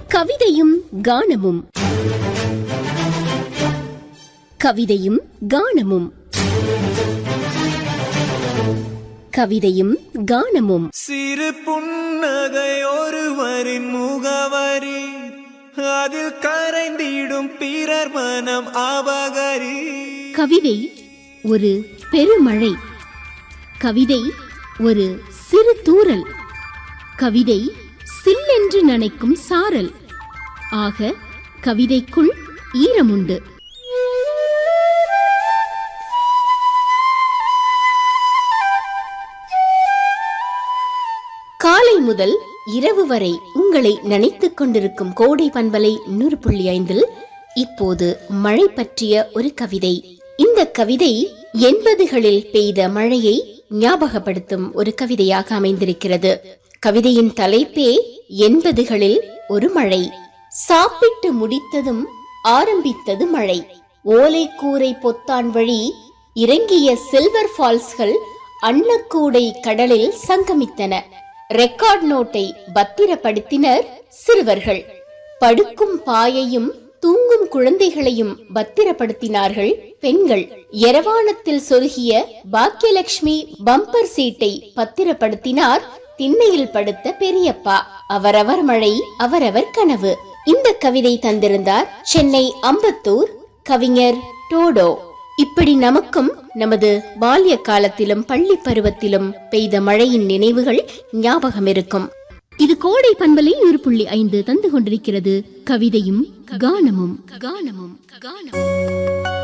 கவிதையும் கானமும் கவிதையும் கானமும் கவிதையும் கானமும் சிறு புன்னகை ஒருவரின் முகவரி அதில் கரைந்திடும் பிறர் மனம் அபகரி கவிதை ஒரு பெருமழை கவிதை ஒரு சிறு தூறல் கவிதை சில்லென்று நனைக்கும் சாரல் ஆக கவிதைக்குள் ஈரமுண்டு காலை முதல் இரவு வரை உங்களை நினைத்துக் கொண்டிருக்கும் கோடை பண்பலை நூறு புள்ளி ஐந்தில் இப்போது மழை பற்றிய ஒரு கவிதை இந்த கவிதை எண்பதுகளில் பெய்த மழையை ஞாபகப்படுத்தும் ஒரு கவிதையாக அமைந்திருக்கிறது கவிதையின் தலைப்பே எண்பதுகளில் ஒரு மழை சாப்பிட்டு முடித்ததும் ஆரம்பித்தது மழை ஓலைக்கூரை பொத்தான் வழி இறங்கிய சில்வர் ஃபால்ஸ்கள் அன்னக்கூடை கடலில் சங்கமித்தன ரெக்கார்ட் நோட்டை பத்திரப்படுத்தினர் சிறுவர்கள் படுக்கும் பாயையும் தூங்கும் குழந்தைகளையும் பத்திரப்படுத்தினார்கள் பெண்கள் எரவாணத்தில் சொருகிய பாக்கியலட்சுமி பம்பர் சீட்டை பத்திரப்படுத்தினார் திண்ணையில் படுத்த பெரியப்பா அவரவர் மழை அவரவர் கனவு இந்த கவிதை தந்திருந்தார் சென்னை அம்பத்தூர் கவிஞர் டோடோ இப்படி நமக்கும் நமது பால்ய காலத்திலும் பள்ளி பருவத்திலும் பெய்த மழையின் நினைவுகள் ஞாபகம் இருக்கும் இது கோடை பண்பலை நூறு புள்ளி ஐந்து தந்து கொண்டிருக்கிறது கவிதையும் கானமும் கானமும் கானமும்